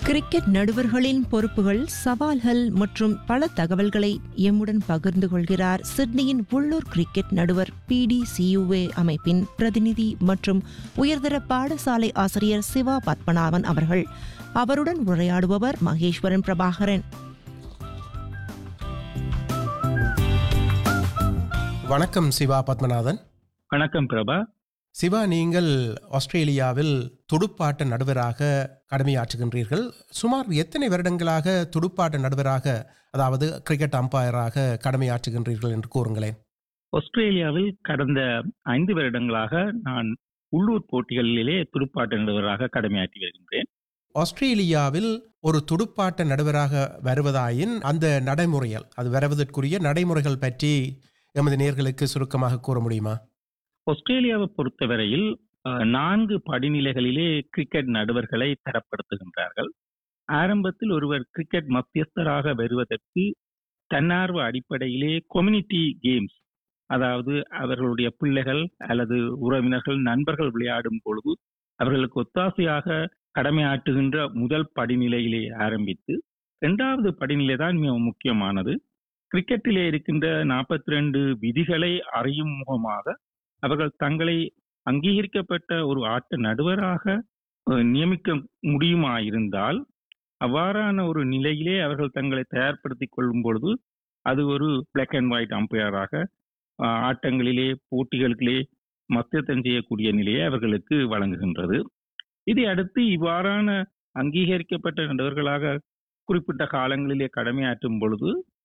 cricket நடுவர்களின் பொறுப்புகள் சவால்கள் மற்றும் பல தகவல்களை எம்முடன் பகிர்ந்து கொள்கிறார் சிட்னியின் உள்ளூர் கிரிக்கெட் நடுவர் பிடிசியுஏ அமைப்பின் பிரதிநிதி மற்றும் உயர்தர பாடசாலை ஆசிரியர் சிவா பத்மநாபன் அவர்கள் அவருடன் உரையாடுபவர் மகேஸ்வரன் பிரபாகரன் வணக்கம் சிவா பத்மநாதன் வணக்கம் பிரபா சிவா நீங்கள் ஆஸ்திரேலியாவில் துடுப்பாட்ட நடுவராக கடமையாற்றுகின்றீர்கள் சுமார் எத்தனை வருடங்களாக துடுப்பாட்ட நடுவராக அதாவது கிரிக்கெட் அம்பையராக கடமையாற்றுகின்றீர்கள் என்று கூறுங்களேன் ஆஸ்திரேலியாவில் கடந்த ஐந்து வருடங்களாக நான் உள்ளூர் போட்டிகளிலே துடுப்பாட்ட நடுவராக கடமையாற்றி வருகின்றேன் ஆஸ்திரேலியாவில் ஒரு துடுப்பாட்ட நடுவராக வருவதாயின் அந்த நடைமுறைகள் அது வருவதற்குரிய நடைமுறைகள் பற்றி எமது நேர்களுக்கு சுருக்கமாக கூற முடியுமா ஆஸ்திரேலியாவை பொறுத்தவரையில் அஹ், நான்கு படிநிலைகளிலே கிரிக்கெட் நடுவர்களை தரப்படுத்துகின்றார்கள் ஆரம்பத்தில் ஒருவர் கிரிக்கெட் மத்தியஸ்தராக வருவதற்கு தன்னார்வ அடிப்படையிலே கம்யூனிட்டி கேம்ஸ் அதாவது அவர்களுடைய பிள்ளைகள் அல்லது உறவினர்கள் நண்பர்கள் விளையாடும் பொழுது அவர்களுக்கு ஒத்தாசையாக கடமையாற்றுகின்ற முதல் படிநிலையிலே ஆரம்பித்து இரண்டாவது படிநிலை தான் மிக முக்கியமானது கிரிக்கெட்டிலே இருக்கின்ற நாற்பத்தி ரெண்டு விதிகளை அறியும் முகமாக அவர்கள் தங்களை அங்கீகரிக்கப்பட்ட ஒரு ஆட்ட நடுவராக அஹ், நியமிக்க முடியுமா இருந்தால் அவ்வாறான ஒரு நிலையிலே அவர்கள் தங்களை தயார்படுத்திக் கொள்ளும் பொழுது அது ஒரு பிளாக் அண்ட் ஒயிட் அம்பையராக அஹ், ஆட்டங்களிலே போட்டிகளிலே மத்தியத்தம் செய்யக்கூடிய நிலையை அவர்களுக்கு வழங்குகின்றது இதை அடுத்து இவ்வாறான அங்கீகரிக்கப்பட்ட நடுவர்களாக குறிப்பிட்ட காலங்களிலே கடமையாற்றும் பொழுது